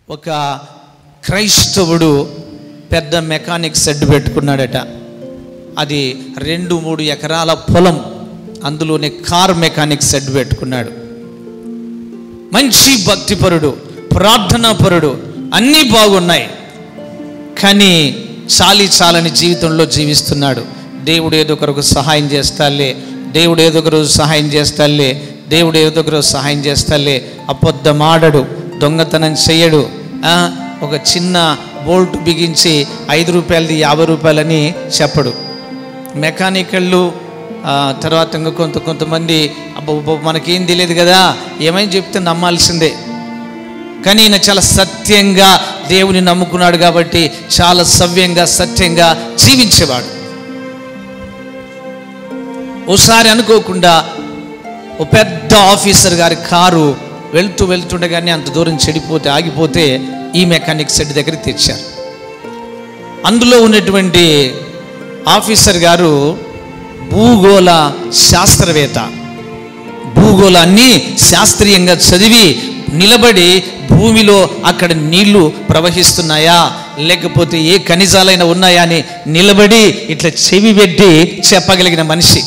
ఒక క్రైస్తవుడు పెద్ద మెకానిక్ షెడ్ పెట్టుకున్నాడట అది రెండు మూడు ఎకరాల పొలం అందులోనే కార్ మెకానిక్ షెడ్ పెట్టుకున్నాడు మంచి భక్తిపరుడు ప్రార్థనాపరుడు అన్నీ బాగున్నాయి కానీ చాలి చాలని జీవితంలో జీవిస్తున్నాడు దేవుడు ఏదో ఒక రోజు సహాయం చేస్తాలే దేవుడు ఏదో ఒక రోజు సహాయం చేస్తాలే దేవుడు ఏదో ఒక రోజు సహాయం చేస్తాలే అబద్ధమాడడు దొంగతనం చేయడు ఆ, ఒక చిన్న బోల్ట్ బిగించి ఐదు రూపాయలది యాభై రూపాయలని చెప్పడు మెకానికళ్ళు ఆ, తర్వాత ఇంకా కొంత కొంతమంది అబ్బో అబ్బో, మనకేం తెలియదు కదా ఏమైనా చెప్తే నమ్మాల్సిందే కానీ ఈయన చాలా సత్యంగా దేవుని నమ్ముకున్నాడు కాబట్టి చాలా సవ్యంగా సత్యంగా జీవించేవాడు ఓసారి అనుకోకుండా ఓ పెద్ద ఆఫీసర్ గారి కారు వెళ్తూ వెళ్తుండగానే అంత దూరం చెడిపోతే ఆగిపోతే ఈ మెకానిక్ సెట్ దగ్గరికి తెచ్చారు అందులో ఉన్నటువంటి ఆఫీసర్ గారు భూగోళ శాస్త్రవేత్త భూగోళాన్ని శాస్త్రీయంగా చదివి నిలబడి భూమిలో అక్కడ నీళ్లు ప్రవహిస్తున్నాయా లేకపోతే ఏ ఖనిజాలైనా ఉన్నాయా అని నిలబడి ఇట్లా చెవి పెట్టి చెప్పగలిగిన మనిషి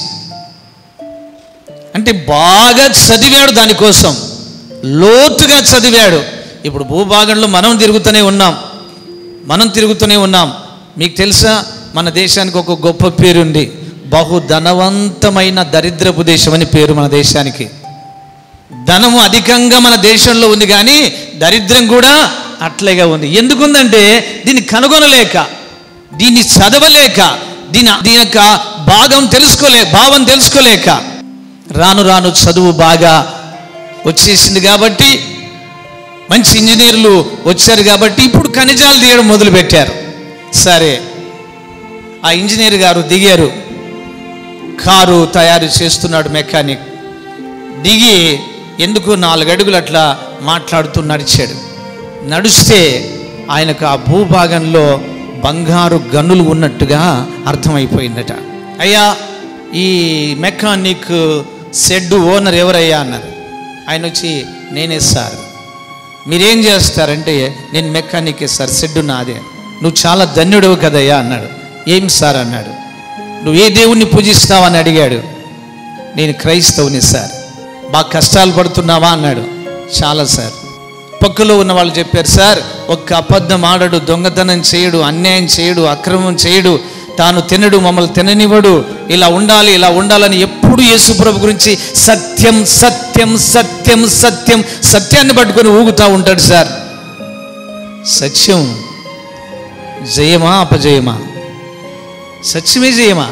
అంటే బాగా చదివాడు దానికోసం లోతుగా చదివాడు ఇప్పుడు భూభాగంలో మనం తిరుగుతూనే ఉన్నాం మనం తిరుగుతూనే ఉన్నాం మీకు తెలుసా మన దేశానికి ఒక గొప్ప పేరుంది బహు ధనవంతమైన దరిద్రపు దేశం అని పేరు మన దేశానికి ధనము అధికంగా మన దేశంలో ఉంది కానీ దరిద్రం కూడా అట్లేగా ఉంది ఎందుకుందంటే దీన్ని కనుగొనలేక దీన్ని చదవలేక దీని దీని యొక్క భాగం తెలుసుకోలే భావం తెలుసుకోలేక రాను రాను చదువు బాగా వచ్చేసింది కాబట్టి మంచి ఇంజనీర్లు వచ్చారు కాబట్టి ఇప్పుడు ఖనిజాలు తీయడం మొదలుపెట్టారు సరే ఆ ఇంజనీర్ గారు దిగారు కారు తయారు చేస్తున్నాడు మెకానిక్ దిగి ఎందుకు నాలుగు అడుగులు అట్లా మాట్లాడుతూ నడిచాడు నడిస్తే ఆయనకు ఆ భూభాగంలో బంగారు గనులు ఉన్నట్టుగా అర్థమైపోయిందట అయ్యా ఈ మెకానిక్ షెడ్ ఓనర్ ఎవరయ్యా అన్నారు ఆయన వచ్చి నేనే సార్ మీరేం చేస్తారంటే నేను మెకానికే సార్ షెడ్ నాదే నువ్వు చాలా ధన్యుడవు కదయ్యా అన్నాడు ఏం సార్ అన్నాడు నువ్వు ఏ దేవుణ్ణి పూజిస్తావని అడిగాడు నేను క్రైస్తవుని సార్ బాగా కష్టాలు పడుతున్నావా అన్నాడు చాలా సార్ పక్కలో ఉన్న వాళ్ళు చెప్పారు సార్ ఒక్క అబద్ధం ఆడడు దొంగతనం చేయడు అన్యాయం చేయడు అక్రమం చేయడు తాను తినడు మమ్మల్ని తిననివ్వడు ఇలా ఉండాలి ఇలా ఉండాలని ఎప్పుడు యేసుప్రభు గురించి సత్యం సత్యం సత్యం సత్యం సత్యాన్ని పట్టుకొని ఊగుతూ ఉంటాడు సార్ సత్యం జయమా అపజయమా సత్యమే జయమా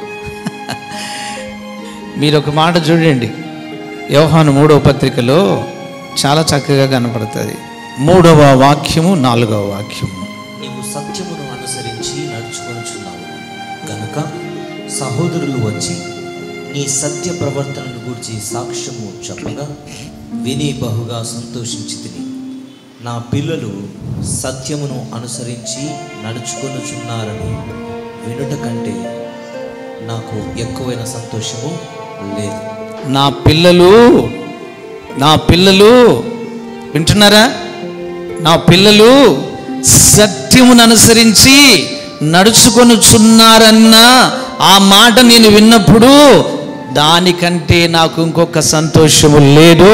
మీరు ఒక మాట చూడండి యోహాను మూడవ పత్రికలో చాలా చక్కగా కనపడుతుంది మూడవ వాక్యము నాలుగవ వాక్యము నీవు సత్యమును అనుసరించి నడుచుకొనుచున్నావు కనుక సహోదరులు వచ్చి నీ సత్య ప్రవర్తనను గురించి సాక్ష్యము చెప్పగా విని బహుగా సంతోషించి తిని నా పిల్లలు సత్యమును అనుసరించి నడుచుకొనుచున్నారని వినుట కంటే నాకు ఎక్కువైన సంతోషము లేదు నా పిల్లలు నా పిల్లలు వింటున్నారా నా పిల్లలు సత్యమును అనుసరించి నడుచుకొనుచున్నారన్న ఆ మాట నేను విన్నప్పుడు దానికంటే నాకు ఇంకొక సంతోషము లేదు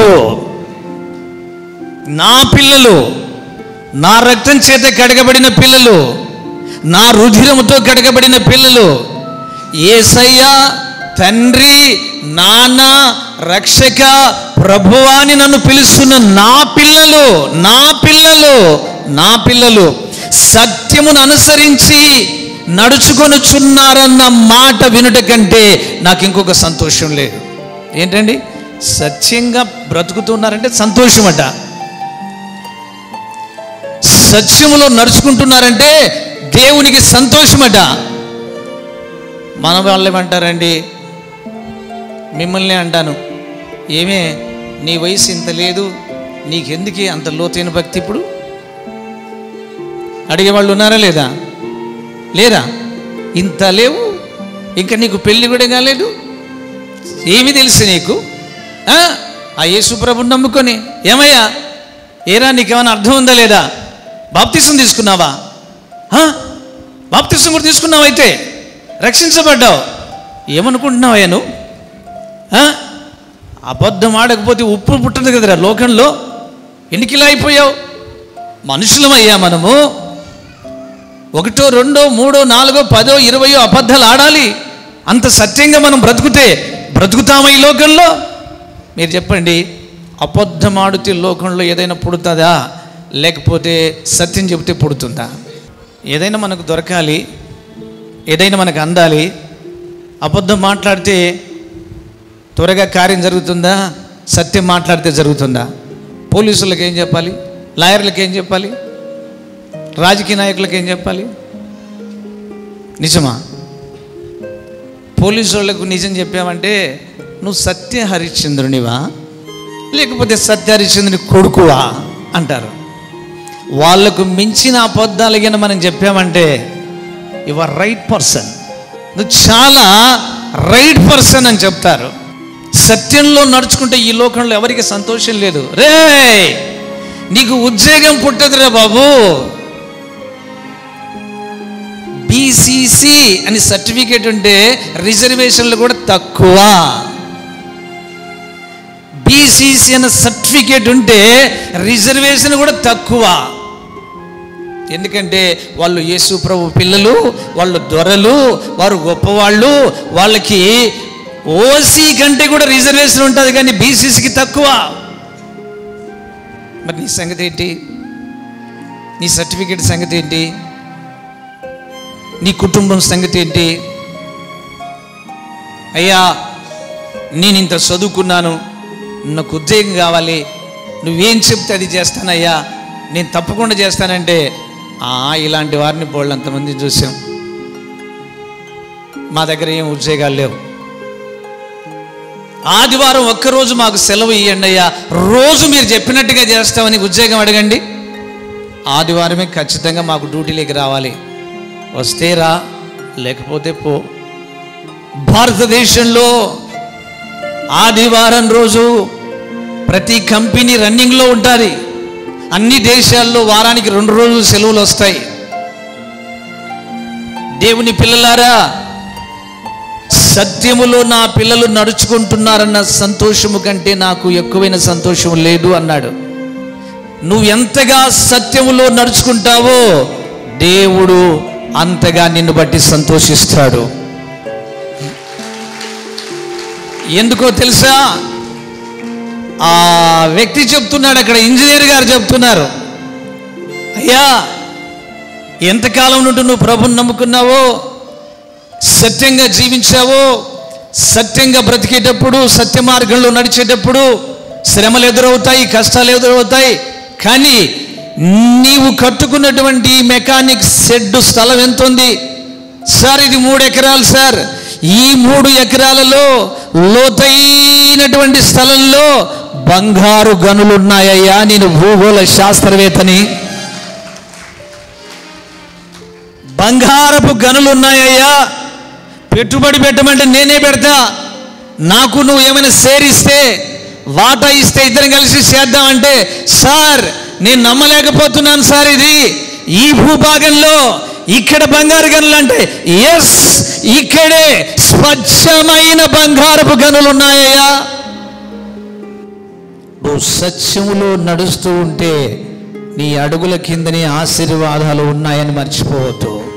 నా పిల్లలు నా రక్తం చేత కడగబడిన పిల్లలు నా రుధిరముతో కడగబడిన పిల్లలు ఏసయ్య తండ్రి నాన్న రక్షక ప్రభువాని నన్ను పిలుస్తున్న నా పిల్లలు నా పిల్లలు నా పిల్లలు సత్యమును అనుసరించి నడుచుకొనుచున్నారన్న మాట వినుట కంటే నాకు ఇంకొక సంతోషం లేదు ఏంటండి సత్యంగా బ్రతుకుతున్నారంటే సంతోషమట సత్యములో నడుచుకుంటున్నారంటే దేవునికి సంతోషమట మన వాళ్ళు ఏమంటారండి మిమ్మల్ని అంటాను ఏమే నీ వయసు ఇంత లేదు నీకెందుకే అంత లోతైన భక్తి ఇప్పుడు అడిగేవాళ్ళు ఉన్నారా లేదా లేరా ఇంత లేవు ఇంకా నీకు పెళ్ళి కూడా కాలేదు ఏమి తెలుసు నీకు ఆ? ఆ యేసు ప్రభుని నమ్ముకొని ఏమయ్యా ఏరా నీకేమైనా అర్థం ఉందా లేదా బాప్తిసం తీసుకున్నావా ఆ? బాప్తిసం కూడా తీసుకున్నావు అయితే రక్షించబడ్డావు ఏమనుకుంటున్నావయ్యా నువ్వు ఆ? అబద్ధం ఆడకపోతే ఉప్పు పుట్టదు కదరా లోకంలో ఎన్నికిలా అయిపోయావు మనుషులమయ్యా మనము ఒకటో రెండో మూడో నాలుగో పదో ఇరవయో అబద్ధాలు ఆడాలి అంత సత్యంగా మనం బ్రతుకుతే బ్రతుకుతామా ఈ లోకంలో మీరు చెప్పండి అబద్ధం ఆడితే లోకంలో ఏదైనా పుడుతుందా లేకపోతే సత్యం చెబితే పుడుతుందా ఏదైనా మనకు దొరకాలి ఏదైనా మనకు అందాలి అబద్ధం మాట్లాడితే త్వరగా కార్యం జరుగుతుందా సత్యం మాట్లాడితే జరుగుతుందా పోలీసులకు ఏం చెప్పాలి లాయర్లకు ఏం చెప్పాలి రాజకీయ నాయకులకు ఏం చెప్పాలి నిజమా పోలీసు వాళ్ళకు నిజం చెప్పామంటే నువ్వు సత్య హరిశ్చంద్రునివా లేకపోతే సత్య హరిశ్చంద్రుని కొడుకువా అంటారు వాళ్ళకు మించిన అబద్ధాలు కింద మనం చెప్పామంటే యు ఆర్ రైట్ పర్సన్ నువ్వు చాలా రైట్ పర్సన్ అని చెప్తారు సత్యంలో నడుచుకుంటే ఈ లోకంలో ఎవరికి సంతోషం లేదు రే నీకు ఉద్యోగం పుట్టదురా బాబు బీసీసీ అని సర్టిఫికేట్ ఉంటే రిజర్వేషన్లు కూడా తక్కువ బీసీసీ అనే సర్టిఫికేట్ ఉంటే రిజర్వేషన్ కూడా తక్కువ ఎందుకంటే వాళ్ళు యేసు ప్రభు పిల్లలు వాళ్ళు దొరలు వారు గొప్పవాళ్ళు వాళ్ళకి ఓసీ కంటే కూడా రిజర్వేషన్ ఉంటుంది కానీ బీసీసీకి తక్కువ మరి నీ సంగతి ఏంటి నీ సర్టిఫికేట్ సంగతి ఏంటి నీ కుటుంబం సంగతి ఏంటి అయ్యా నేను ఇంత చదువుకున్నాను నాకు ఉద్యోగం కావాలి నువ్వేం చెప్తే అది చేస్తానయ్యా నేను తప్పకుండా చేస్తానంటే ఆ ఇలాంటి వారిని బోళ్ళంతమంది చూసాం మా దగ్గర ఏం ఉద్యోగాలు లేవు ఆదివారం ఒక్కరోజు మాకు సెలవు ఇవ్వండి అయ్యా రోజు మీరు చెప్పినట్టుగా చేస్తామని ఉద్యోగం అడగండి ఆదివారమే ఖచ్చితంగా మాకు డ్యూటీలోకి రావాలి వస్తే రా లేకపోతే పో భారతదేశంలో ఆదివారం రోజు ప్రతి కంపెనీ రన్నింగ్లో ఉంటుంది అన్ని దేశాల్లో వారానికి రెండు రోజులు సెలవులు వస్తాయి దేవుని పిల్లలారా సత్యములో నా పిల్లలు నడుచుకుంటున్నారన్న సంతోషము కంటే నాకు ఎక్కువైన సంతోషం లేదు అన్నాడు నువ్వు ఎంతగా సత్యములో నడుచుకుంటావో దేవుడు అంతగా నిన్ను బట్టి సంతోషిస్తాడు ఎందుకో తెలుసా ఆ వ్యక్తి చెప్తున్నాడు అక్కడ ఇంజనీర్ గారు చెప్తున్నారు అయ్యా ఎంతకాలం నుండి నువ్వు ప్రభుని నమ్ముకున్నావో సత్యంగా జీవించావో సత్యంగా బ్రతికేటప్పుడు సత్య మార్గంలో నడిచేటప్పుడు శ్రమలు ఎదురవుతాయి కష్టాలు ఎదురవుతాయి కానీ నీవు కట్టుకున్నటువంటి మెకానిక్ షెడ్ స్థలం ఎంత ఉంది సార్ ఇది మూడు ఎకరాలు సార్ ఈ మూడు ఎకరాలలో లోతైనటువంటి స్థలంలో బంగారు గనులు ఉన్నాయ్యా నేను భూగోళ శాస్త్రవేత్తని బంగారపు గనులు ఉన్నాయ్యా పెట్టుబడి పెట్టమంటే నేనే పెడతా నాకు నువ్వు ఏమైనా షేర్ ఇస్తే వాటా ఇస్తే ఇద్దరం కలిసి చేద్దామంటే సార్ నేను నమ్మలేకపోతున్నాను సార్ ఇది ఈ భూభాగంలో ఇక్కడ బంగారు గనులు అంటే ఎస్ ఇక్కడే స్వచ్ఛమైన బంగారపు గనులు ఉన్నాయ్యా నువ్వు సత్యములో నడుస్తూ ఉంటే నీ అడుగుల కిందనే ఆశీర్వాదాలు ఉన్నాయని మర్చిపోవద్దు